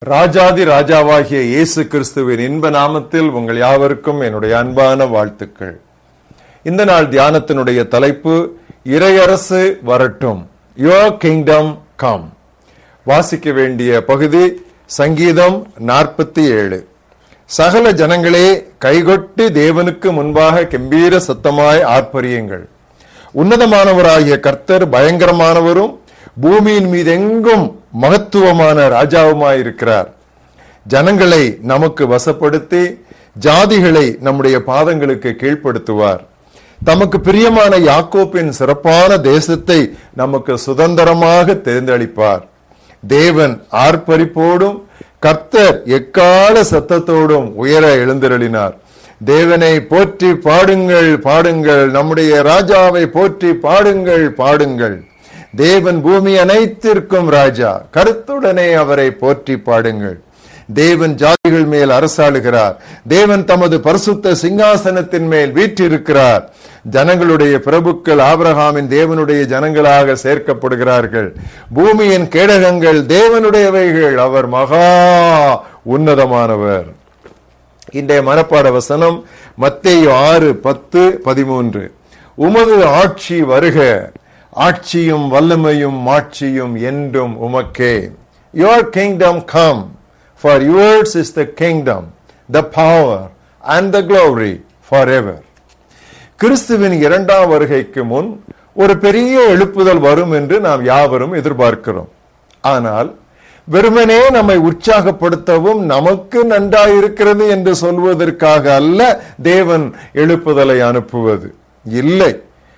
ராஜாதி ராஜாவாகிய இயேசு கிறிஸ்துவின் இன்ப நாமத்தில் உங்கள் யாவருக்கும் என்னுடைய அன்பான வாழ்த்துக்கள் இந்த நாள் தியானத்தினுடைய தலைப்பு இறையரசு வரட்டும் யோர் கிங்டம் கம் வாசிக்க வேண்டிய பகுதி சங்கீதம் நாற்பத்தி ஏழு சகல ஜனங்களே கைகொட்டி தேவனுக்கு முன்பாக கம்பீர சத்தமாய் ஆர்ப்பரியுங்கள் உன்னதமானவராகிய கர்த்தர் பயங்கரமானவரும் பூமியின் மீது எங்கும் மகத்துவமான ராஜாவுமாயிருக்கிறார் ஜனங்களை நமக்கு வசப்படுத்தி ஜாதிகளை நம்முடைய பாதங்களுக்கு கீழ்ப்படுத்துவார் தமக்கு பிரியமான யாக்கோப்பின் சிறப்பான தேசத்தை நமக்கு சுதந்திரமாக தேர்ந்தளிப்பார் தேவன் ஆர்ப்பரிப்போடும் கர்த்தர் எக்கால சத்தத்தோடும் உயர எழுந்தருளினார் தேவனை போற்றி பாடுங்கள் பாடுங்கள் நம்முடைய ராஜாவை போற்றி பாடுங்கள் பாடுங்கள் தேவன் பூமி அனைத்திற்கும் ராஜா கருத்துடனே அவரை போற்றி பாடுங்கள் தேவன் ஜாதிகள் மேல் அரசாளுகிறார் தேவன் தமது பரிசுத்த சிங்காசனத்தின் மேல் வீற்றிருக்கிறார் ஜனங்களுடைய பிரபுக்கள் ஆபிரகாமின் தேவனுடைய ஜனங்களாக சேர்க்கப்படுகிறார்கள் பூமியின் கேடகங்கள் தேவனுடையவைகள் அவர் மகா உன்னதமானவர் இன்றைய மனப்பாட வசனம் மத்தேயு ஆறு பத்து பதிமூன்று உமது ஆட்சி வருக ஆட்சியும் வல்லமையும் மாட்சியும் என்றும் உமக்கே your kingdom come for yours is the kingdom the power and the glory for ever கிறிஸ்துவின் இரண்டாம் வருகைக்கு முன் ஒரு பெரிய எழுப்புதல் வரும் என்று நாம் யாவரும் எதிர்பார்க்கிறோம் ஆனால் வெறுமனே நம்மை உற்சாகப்படுத்தவும் நமக்கு நன்றாயிருக்கிறது என்று சொல்வதற்காக அல்ல தேவன் எழுப்புதலை அனுப்புவது இல்லை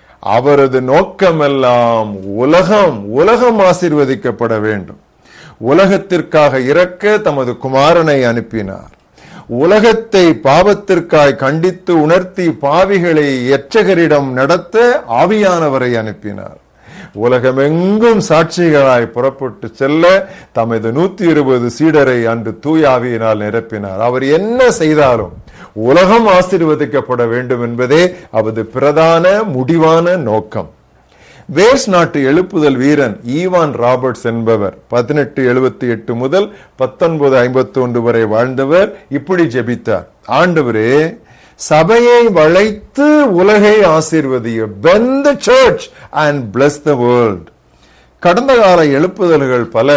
அவரது நோக்கமெல்லாம் உலகம் உலகம் ஆசிர்வதிக்கப்பட வேண்டும் உலகத்திற்காக இறக்க தமது குமாரனை அனுப்பினார் உலகத்தை பாவத்திற்காய் கண்டித்து உணர்த்தி பாவிகளை எச்சகரிடம் நடத்த ஆவியானவரை அனுப்பினார் உலகமெங்கும் சாட்சிகளாய் புறப்பட்டு செல்ல தமது நூத்தி இருபது சீடரை அன்று தூயாவியினால் நிரப்பினார் அவர் என்ன செய்தாலும் உலகம் ஆசீர்வதிக்கப்பட வேண்டும் என்பதே அவரது பிரதான முடிவான நோக்கம் வேல்ஸ் நாட்டு எழுப்புதல் வீரன் ஈவான் ராபர்ட்ஸ் என்பவர் பதினெட்டு எழுபத்தி எட்டு முதல் பத்தொன்பது ஐம்பத்தி ஒன்று வரை வாழ்ந்தவர் இப்படி ஜெபித்தார் ஆண்டவரே சபையை வளைத்து உலகை ஆசீர்வதிய bend the church and bless the world கடந்த கால எழுப்புதல்கள் பல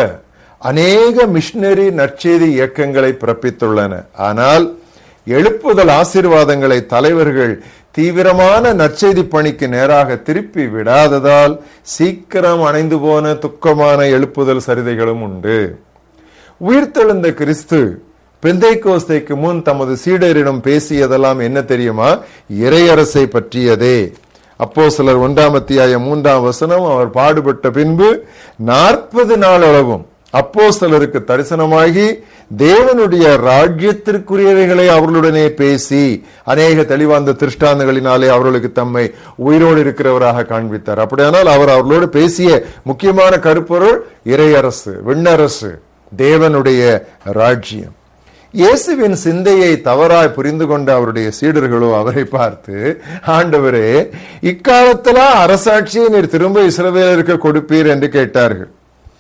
அநேக மிஷினரி நற்செய்தி இயக்கங்களை பிறப்பித்துள்ளன ஆனால் எழுப்புதல் ஆசீர்வாதங்களை தலைவர்கள் தீவிரமான நற்செய்தி பணிக்கு நேராக திருப்பி விடாததால் சீக்கிரம் அணைந்து போன துக்கமான எழுப்புதல் சரிதைகளும் உண்டு உயிர்த்தெழுந்த கிறிஸ்து பெந்தை கோஸ்தைக்கு முன் தமது சீடரிடம் பேசியதெல்லாம் என்ன தெரியுமா இறையரசை பற்றியதே அப்போ சிலர் ஒன்றாம் அத்தியாயம் மூன்றாம் வசனம் அவர் பாடுபட்ட பின்பு நாற்பது நாள் அளவும் அப்போ சிலருக்கு தரிசனமாகி தேவனுடைய ராஜ்யத்திற்குரியவைகளை அவர்களுடனே பேசி அநேக தெளிவாந்த திருஷ்டாந்தங்களினாலே அவர்களுக்கு தம்மை உயிரோடு இருக்கிறவராக காண்பித்தார் அப்படியானால் அவர் அவர்களோடு பேசிய முக்கியமான கருப்பொருள் இறையரசு விண்ணரசு தேவனுடைய ராஜ்யம் இயேசுவின் சிந்தையை தவறாய் புரிந்து கொண்ட அவருடைய சீடர்களோ அவரை பார்த்து ஆண்டவரே இக்காலத்துல அரசாட்சியை நீர் திரும்ப இஸ்ரவேலருக்கு கொடுப்பீர் என்று கேட்டார்கள்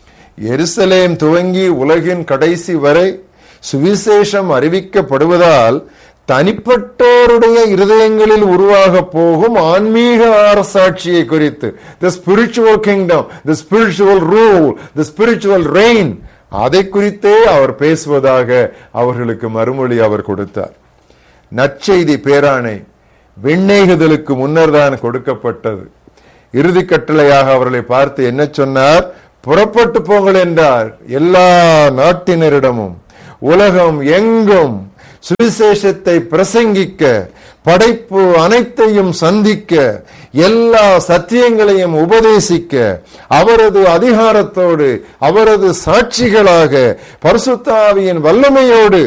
எருசலேம் துவங்கி உலகின் கடைசி வரை சுவிசேஷம் அறிவிக்கப்படுவதால் தனிப்பட்டோருடைய இருதயங்களில் உருவாக போகும் ஆன்மீக அரசாட்சியை குறித்து the spiritual kingdom the spiritual rule the spiritual reign அதை குறித்தே அவர் பேசுவதாக அவர்களுக்கு மறுமொழி அவர் கொடுத்தார் நற்செய்தி பேராணை விண்ணேகுதலுக்கு முன்னர் தான் கொடுக்கப்பட்டது இறுதி கட்டளையாக அவர்களை பார்த்து என்ன சொன்னார் புறப்பட்டு போங்கள் என்றார் எல்லா நாட்டினரிடமும் உலகம் எங்கும் சுவிசேஷத்தை பிரசங்கிக்க படைப்பு அனைத்தையும் சந்திக்க எல்லா சத்தியங்களையும் உபதேசிக்க அவரது அதிகாரத்தோடு அவரது சாட்சிகளாக பரிசுத்தாவியின் வல்லமையோடு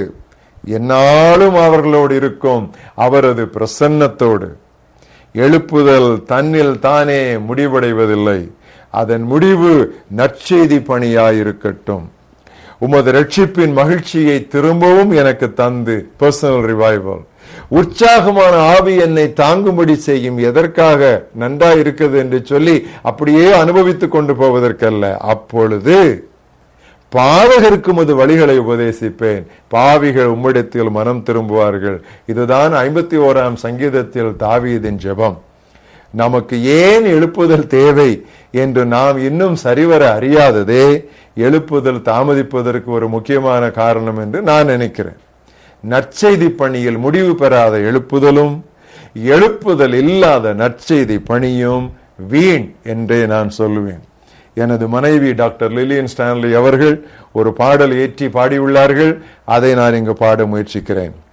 என்னாலும் அவர்களோடு இருக்கும் அவரது பிரசன்னத்தோடு எழுப்புதல் தன்னில் தானே முடிவடைவதில்லை அதன் முடிவு நற்செய்தி பணியாயிருக்கட்டும் உமது ரட்சிப்பின் மகிழ்ச்சியை திரும்பவும் எனக்கு தந்து பர்சனல் ரிவைவல் உற்சாகமான ஆவி என்னை தாங்கும்படி செய்யும் எதற்காக நன்றா இருக்குது என்று சொல்லி அப்படியே அனுபவித்துக் கொண்டு போவதற்கல்ல அப்பொழுது பாவகருக்கு உமது வழிகளை உபதேசிப்பேன் பாவிகள் உம்மிடத்தில் மனம் திரும்புவார்கள் இதுதான் ஐம்பத்தி ஓராம் சங்கீதத்தில் தாவீதின் ஜெபம் நமக்கு ஏன் எழுப்புதல் தேவை என்று நாம் இன்னும் சரிவர அறியாததே எழுப்புதல் தாமதிப்பதற்கு ஒரு முக்கியமான காரணம் என்று நான் நினைக்கிறேன் நற்செய்தி பணியில் முடிவு பெறாத எழுப்புதலும் எழுப்புதல் இல்லாத நற்செய்தி பணியும் வீண் என்றே நான் சொல்லுவேன் எனது மனைவி டாக்டர் லிலியன் ஸ்டான்லி அவர்கள் ஒரு பாடல் ஏற்றி பாடியுள்ளார்கள் அதை நான் இங்கு பாட முயற்சிக்கிறேன்